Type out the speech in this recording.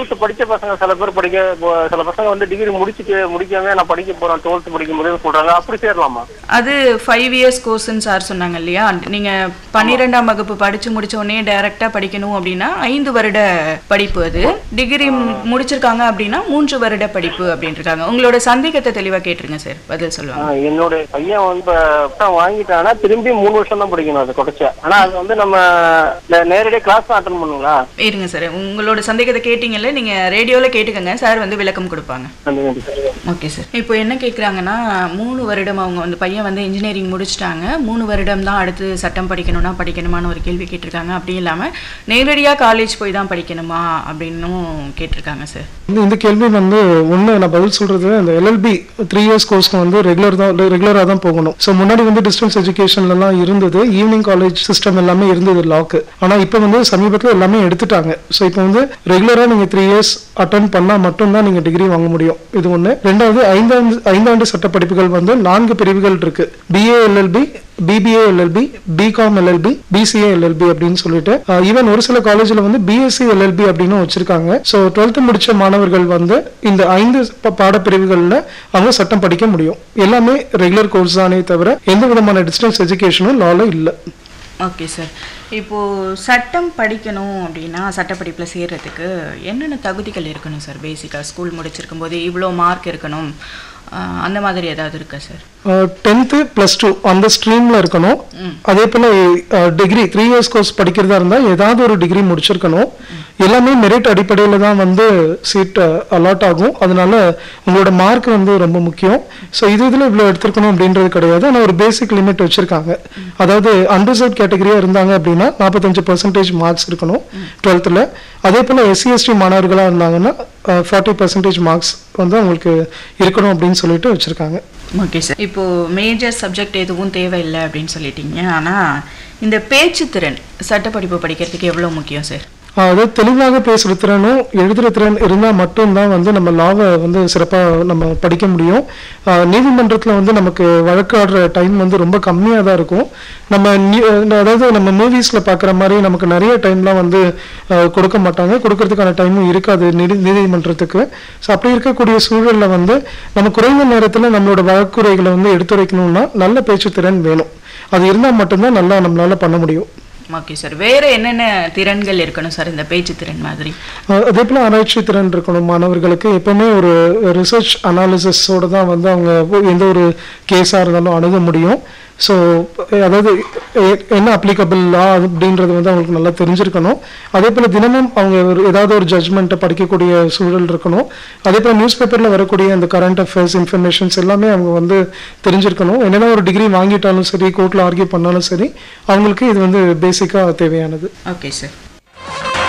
twelfth படிச்ச பசங்க சில பேர் படிக்க இப்போ சில பசங்க வந்து டிகிரி முடிச்சுட்டு முடிக்காம நான் படிக்க போறேன் டுவெல்த் படிக்கும் போதே சொல்றாங்க அப்படி சேரலாமா அது ஃபைவ் இயர்ஸ் கோர்ஸ்ன்னு சார் சொன்னாங்க இல்லையா நீங்க பன்னிரெண்டாம் வகுப்பு படிச்சு முடிச்ச உடனே டைரக்டா படிக்கணும் அப்படின்னா ஐந்து வருட படிப்பு அது டிகிரி முடிச்சிருக்காங்க அப்படின்னா மூன்று வருட படிப்பு அப்படின்னு இருக்காங்க உங்களோட சந்தேகத்தை தெளிவா கேட்டுருங்க சார் பதில் சொல்லுவாங்க ஆஹ் என்னுடைய பையன் வந்து இப்ப வாங்கிட்டானா திரும்பி மூணு வருஷம் தான் படிக்கணும் அது கொடைச்சா ஆனா அது வந்து நம்ம நே- நேரடியா கிளாஸ் தான் அட்டன் பண்ணுங்களா இருங்க சார் உங்களோட சந்தேகத்தை கேட்டீங்கல்ல நீங்க ரேடியோல கேட்டுக்கங்க சார் வந்து விளக்கம் கொடுப்பாங்க நன்றி நன்றி சார் ஓகே சார் இப்போ என்ன கேட்குறாங்கன்னா மூணு வருடம் அவங்க வந்து பையன் வந்து இன்ஜினியரிங் முடிச்சிட்டாங்க மூணு வருடம் தான் அடுத்து சட்டம் படிக்கணும்னா படிக்கணுமான்னு ஒரு கேள்வி கேட்டிருக்காங்க அப்படி இல்லாமல் நேரடியாக காலேஜ் போய் தான் படிக்கணுமா அப்படின்னும் கேட்டிருக்காங்க சார் இந்த இந்த கேள்வி வந்து ஒன்று நான் பதில் சொல்றது இந்த எல்எல்பி த்ரீ இயர்ஸ் கோர்ஸ்க்கு வந்து ரெகுலர் தான் ரெகுலராக தான் போகணும் ஸோ முன்னாடி வந்து டிஸ்டன்ஸ் எஜுகேஷன்லலாம் இருந்தது ஈவினிங் காலேஜ் சிஸ்டம் எல்லாமே இருந்தது லாக்கு ஆனால் இப்போ வந்து சமீபத்தில் எல்லாமே எடுத்துட்டாங்க ஸோ இப்போ வந்து ரெகுலராக நீங்கள் த்ரீ இயர்ஸ் அட்டன் பண்ணால் மட்டும்தான் நீங்கள் டிகிரி வாங்க முடியும் இது ஒன்று ரெண்டாவது ஐந்தாண்டு ஐந்தாண்டு சட்ட படிப்புகள் வந்து நான்கு பிரிவுகள் இருக்கு BA LLB BBA LLB BCom LLB BCA LLB அப்படின்னு சொல்லிட்டு ஈவன் ஒரு சில காலேஜ்ல வந்து பிஎஸ்சி எல்எல்பி அப்படின்னு வச்சிருக்காங்க ஸோ டுவெல்த் முடிச்ச மாணவர்கள் வந்து இந்த ஐந்து ப- பாடப்பிரிவுகள்ல அவங்க சட்டம் படிக்க முடியும் எல்லாமே ரெகுலர் கோர்ஸ் தானே தவிர எந்த விதமான டிஸ்டன்ஸ் எஜுகேஷனும் லால இல்லை ஓகே சார் இப்போது சட்டம் படிக்கணும் அப்படின்னா சட்டப்படிப்பில் சேர்றதுக்கு என்னென்ன தகுதிகள் இருக்கணும் சார் பேசிக்காக ஸ்கூல் முடிச்சிருக்கும் போது இவ்வளோ மார்க் இருக்கணும் ஆஹ் அந்த மாதிரி ஏதாவது இருக்கா சார் டென்த்து ப்ளஸ் டூ அந்த ஸ்ட்ரீமில் இருக்கணும் அதே போல் டிகிரி த்ரீ இயர்ஸ் கோர்ஸ் படிக்கிறதா இருந்தால் ஏதாவது ஒரு டிகிரி முடிச்சிருக்கணும் எல்லாமே மெரிட் அடிப்படையில் தான் வந்து சீட் அலாட் ஆகும் அதனால உங்களோட மார்க் வந்து ரொம்ப முக்கியம் ஸோ இது இதில் இவ்வளோ எடுத்திருக்கணும் அப்படின்றது கிடையாது ஆனால் ஒரு பேசிக் லிமிட் வச்சுருக்காங்க அதாவது அண்டர்சர்ட் கேட்டகரியாக இருந்தாங்க அப்படின்னா நாற்பத்தஞ்சு பர்சன்டேஜ் மார்க்ஸ் இருக்கணும் டுவெல்த்தில் அதே போல் எஸ்சி எஸ்டி மாணவர்களாக இருந்தாங்கன்னா ஃபார்ட்டி பர்சன்டேஜ் மார்க்ஸ் வந்து அவங்களுக்கு இருக்கணும் அப்படின்னு சொல்லிட்டு வச்சுருக்காங்க ஓகே சார் இப்போது மேஜர் சப்ஜெக்ட் எதுவும் தேவையில்லை அப்படின்னு சொல்லிட்டீங்க ஆனால் இந்த பேச்சு திறன் சட்டப்படிப்பு படிக்கிறதுக்கு எவ்வளோ முக்கியம் சார் அதாவது தெளிவாக பேசுகிற திறனும் எழுதுகிற திறன் இருந்தால் மட்டும்தான் வந்து நம்ம லாவை வந்து சிறப்பாக நம்ம படிக்க முடியும் நீதிமன்றத்தில் வந்து நமக்கு வழக்காடுற டைம் வந்து ரொம்ப கம்மியாக தான் இருக்கும் நம்ம நியூ- அதாவது நம்ம மூவிஸில் பார்க்குற மாதிரி நமக்கு நிறைய டைம்லாம் வந்து ஆஹ், கொடுக்க மாட்டாங்க கொடுக்கறதுக்கான டைமும் இருக்காது நீதி நீதிமன்றத்துக்கு ஸோ அப்படி இருக்கக்கூடிய சூழலில் வந்து நம்ம குறைந்த நேரத்தில் நம்மளோட வழக்குரைகளை வந்து எடுத்துரைக்கணும்னா நல்ல பேச்சு திறன் வேணும் அது இருந்தால் மட்டும்தான் நல்லா நம்மளால பண்ண முடியும் ஓகே சார் வேறு என்னென்ன திறன்கள் இருக்கணும் சார் இந்த பேச்சு திறன் மாதிரி அஹ் அதே போல் ஆராய்ச்சி திறன் இருக்கணும் மாணவர்களுக்கு எப்பவுமே ஒரு ரிசர்ச் அனாலிசிஸோட தான் வந்து அவங்க எந்த ஒரு கேஸாக இருந்தாலும் அணுக முடியும் ஸோ அதாவது எ- என்ன அப்ளிகபிள் லா அப்படின்றது வந்து அவங்களுக்கு நல்லா தெரிஞ்சிருக்கணும் அதே போல் தினமும் அவங்க ஒரு ஏதாவது ஒரு ஜட்ஜ்மெண்ட்டை படிக்கக்கூடிய சூழல் இருக்கணும் அதே போல் நியூஸ் பேப்பரில் வரக்கூடிய அந்த கரண்ட் அஃபேர்ஸ் இன்ஃபர்மேஷன்ஸ் எல்லாமே அவங்க வந்து தெரிஞ்சிருக்கணும் என்னென்ன ஒரு டிகிரி வாங்கிட்டாலும் சரி கோர்ட்டில் ஆர்கியூ பண்ணாலும் சரி அவங்களுக்கு இது வந்து பேசிக்காக தேவையானது ஓகே சார்